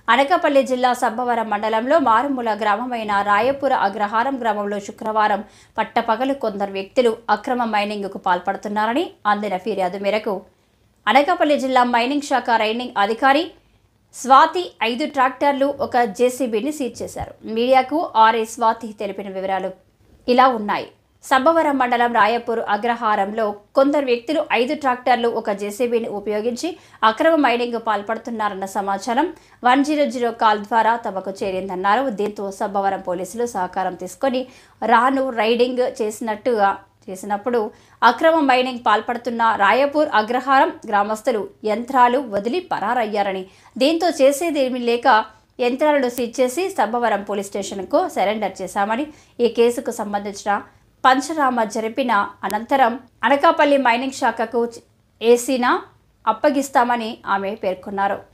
అనకాపల్లి జిల్లా సబ్బవరం మండలంలో మారుమూల గ్రామమైన రాయపుర అగ్రహారం గ్రామంలో శుక్రవారం పట్టపగలు కొందరు వ్యక్తులు అక్రమ మైనింగ్కు పాల్పడుతున్నారని అందిన ఫిర్యాదు మేరకు అనకాపల్లి జిల్లా మైనింగ్ శాఖ రైనింగ్ అధికారి స్వాతి ఐదు ట్రాక్టర్లు ఒక జేసీబీని సీజ్ చేశారు మీడియాకు ఆర్ఏ స్వాతి తెలిపిన వివరాలు ఇలా ఉన్నాయి సబ్బవరం మండలం రాయపూర్ అగ్రహారంలో కొందరు వ్యక్తులు ఐదు ట్రాక్టర్లు ఒక జేసీబీని ఉపయోగించి అక్రమ మైనింగ్ పాల్పడుతున్నారన్న సమాచారం వన్ జీరో జీరో కాల్ ద్వారా తమకు చేరిందన్నారు దీంతో సబ్బవరం పోలీసులు సహకారం తీసుకొని రాను రైడింగ్ చేసినట్టుగా చేసినప్పుడు అక్రమ మైనింగ్ పాల్పడుతున్న రాయపూర్ అగ్రహారం గ్రామస్తులు యంత్రాలు వదిలి పరారయ్యారని దీంతో చేసేదేమీ లేక యంత్రాలను సీజ్ చేసి సబ్బవరం పోలీస్ స్టేషన్కు సరెండర్ చేశామని ఈ కేసుకు సంబంధించిన పంచనామా జరిపిన అనంతరం అనకాపల్లి మైనింగ్ శాఖకు ఏసీనా అప్పగిస్తామని ఆమె పేర్కొన్నారు